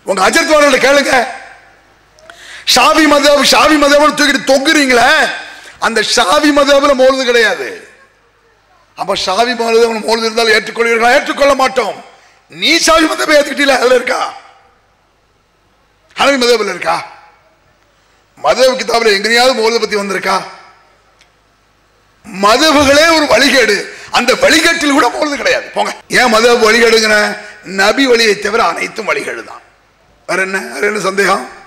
உங்க அஜர்த்வாரோட கேளுங்க ஷாவி மதம் ஷாவி மதம் தூக்கிட்டு தொங்குறீங்களே அந்த ஷாவி மதம்ல மோழுது கிடையாது அப்ப ஷாவி மதம் மோழுது இருந்தால் ஏற்றுக்கொள்வீர்களா ஏற்றுக்கொள்ள மாட்டோம் நீ ஷாவி மதம் ஏத்துக்கிட்டீல அதுல இருக்கா ஹனவி மதபில் இருக்கா மதவ கிதாபில் எங்கேயாவது மோழுதை பத்தி வந்திருக்கா மதவுகளே ஒரு வழிகேடு அந்த வழிகேட்டில் கூட போறது கிடையாது போங்க ஏன் மதவு வழிகேடுங்கிற நபி வழியை தவிர அனைத்தும் வழிகேடு தான் வேற என்ன வேற என்ன சந்தேகம்